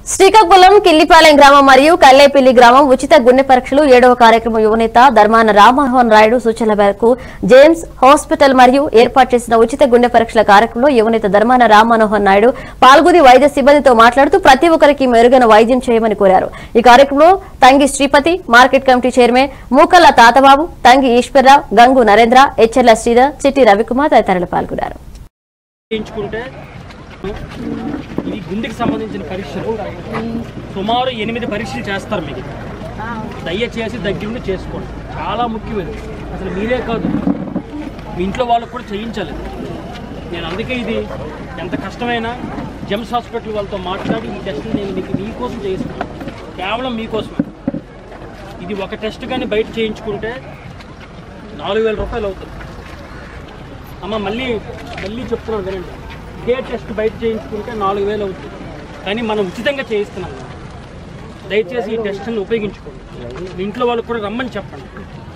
శ్రీకాకుళం కిల్లిపాలెం గ్రామం మరియు కల్లేపల్లి గ్రామం ఉచిత గుండె పరీక్షలు ఏడవ కార్యక్రమం యువనేత ధర్మాన రామ్మోహన్ రాయుడు సూచనల మేరకు జేమ్స్ హాస్పిటల్ మరియు ఏర్పాటు చేసిన ఉచిత గుండె పరీక్షల కార్యక్రమంలో యువనేత ధర్మాన రామ్మనోహన్ నాయుడు పాల్గొని వైద్య సిబ్బందితో మాట్లాడుతూ ప్రతి ఒక్కరికి మెరుగైన వైద్యం చేయమని కోరారు ఈ కార్యక్రమంలో Tangi Sripathi market committee chairman Mukalla Tatababu Tangi Eswararao Gangu Narendra Hecherla Sridhar Chitti Ravikumar తదితరులు పాల్గొన్నారు చేయించుకుంటే ఇది గుండెకి సంబంధించిన పరీక్షలు సుమారు ఎనిమిది పరీక్షలు చేస్తారు మీకు దయచేసి దగ్గరుండి చేసుకోండి చాలా ముఖ్యమైనది అసలు మీరే కాదు మీ ఇంట్లో వాళ్ళకు కూడా చేయించాలి నేను అందుకే ఇది ఎంత కష్టమైనా జెమ్స్ హాస్పిటల్ వాళ్ళతో మాట్లాడి ఈ టెస్ట్ నేను మీకు మీకోసం చేయిస్తున్నాను కేవలం మీకోసమే ఇది ఒక టెస్ట్ కానీ బయట చేయించుకుంటే నాలుగు వేల రూపాయలు అవుతుంది అమ్మ మళ్ళీ మళ్ళీ చెప్తున్నాను వినండి ఇదే టెస్ట్ బయట చేయించుకుంటే నాలుగు వేలు అవుతుంది కానీ మనం ఉచితంగా చేయిస్తున్నాం దయచేసి ఈ టెస్ట్ని ఉపయోగించుకోండి మీ ఇంట్లో వాళ్ళకి కూడా రమ్మని చెప్పండి